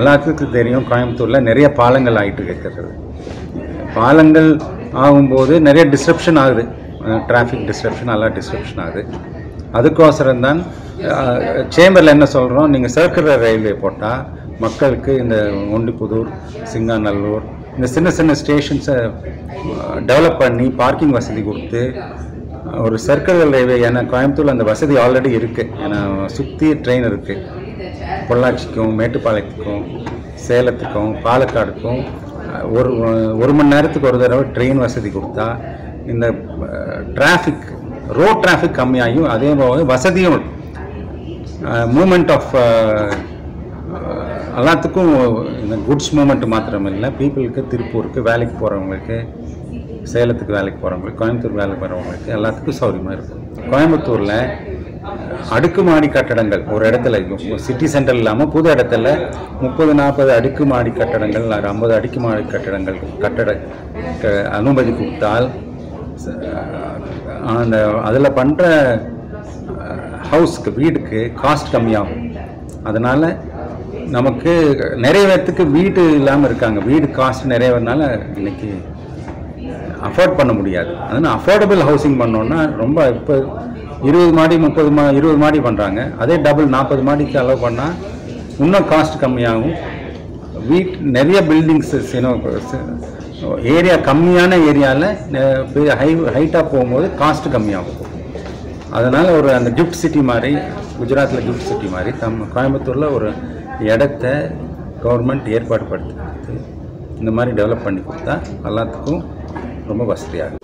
எல்லாத்துக்கும் தெரியும் கோயம்புத்தூரில் நிறைய பாலங்கள் ஆகிட்டு இருக்கிறது பாலங்கள் ஆகும்போது நிறைய டிஸ்ரப்ஷன் ஆகுது டிராஃபிக் டிஸ்ரப்ஷன் எல்லாம் டிஸ்ரப்ஷன் ஆகுது அதுக்கோசரம் தான் சேம்பரில் என்ன சொல்கிறோம் நீங்கள் சர்க்குலர் ரயில்வே போட்டால் மக்களுக்கு இந்த ஒண்டிப்புதூர் சிங்காநல்லூர் இந்த சின்ன சின்ன ஸ்டேஷன்ஸை டெவலப் பண்ணி பார்க்கிங் வசதி கொடுத்து ஒரு சர்க்குலர் ரயில்வே ஏன்னா கோயம்புத்தூரில் அந்த வசதி ஆல்ரெடி இருக்குது ஏன்னா சுற்றி ட்ரெயின் இருக்குது பொள்ளாச்சிக்கும் மேட்டுப்பாளையத்துக்கும் சேலத்துக்கும் பாலக்காடுக்கும் அஹ், ஒரு ஒரு மணி நேரத்துக்கு ஒரு தடவை ட்ரெயின் வசதி கொடுத்தா இந்த டிராஃபிக் ரோட் டிராஃபிக் கம்மியாகும் அதே போல வசதியும் மூமெண்ட் ஆஃப் எல்லாத்துக்கும் இந்த குட்ஸ் மூமெண்ட் மாத்திரம் இல்லை பீப்புளுக்கு திருப்பூருக்கு வேலைக்கு போகிறவங்களுக்கு சேலத்துக்கு வேலைக்கு போகிறவங்களுக்கு கோயம்புத்தூர் வேலைக்கு போகிறவங்களுக்கு எல்லாத்துக்கும் சௌகரியமாக இருக்கும் கோயம்புத்தூரில் அடுக்குமாடி கட்டடங்கள் ஒரு இடத்துல சிட்டி சென்டர் இல்லாமல் புது இடத்துல முப்பது நாற்பது அடுக்குமாடி கட்டடங்கள் ஐம்பது அடுக்குமாடி கட்டடங்கள் கட்டட க- அனுமதி கொடுத்தால் ச- அந்த அதில் பண்ணுற ஹவுஸ்க்கு வீடுக்கு காஸ்ட் கம்மியாகும் அதனால் நமக்கு நிறைய பேர்த்துக்கு வீடு இல்லாமல் இருக்காங்க வீடு காஸ்ட் நிறையனால இன்னைக்கு அஃபோர்ட் பண்ண முடியாது அதனால் அஃபோர்டபுள் ஹவுசிங் பண்ணோன்னா ரொம்ப இப்போ இருபது மாடி முப்பது மா இருபது மாடி பண்ணுறாங்க அதே டபுள் நாற்பது மாடிக்கு அலோவ் பண்ணால் இன்னும் காஸ்ட் கம்மியாகும் வீட் நிறைய பில்டிங்ஸ் ஏரியா கம்மியான ஏரியாவில் ஹை ஹைட்டாக போகும்போது காஸ்ட் கம்மியாகும் அதனால் ஒரு அந்த கிஃப்ட் சிட்டி மாதிரி குஜராத்தில் கிஃப்ட் சிட்டி மாதிரி தம் கோயம்புத்தூரில் ஒரு இடத்த கவர்மெண்ட் ஏற்பாடு படுத்தி கொடுத்து இந்த மாதிரி டெவலப் பண்ணி கொடுத்தா எல்லாத்துக்கும் ரொம்ப வசதியாகும்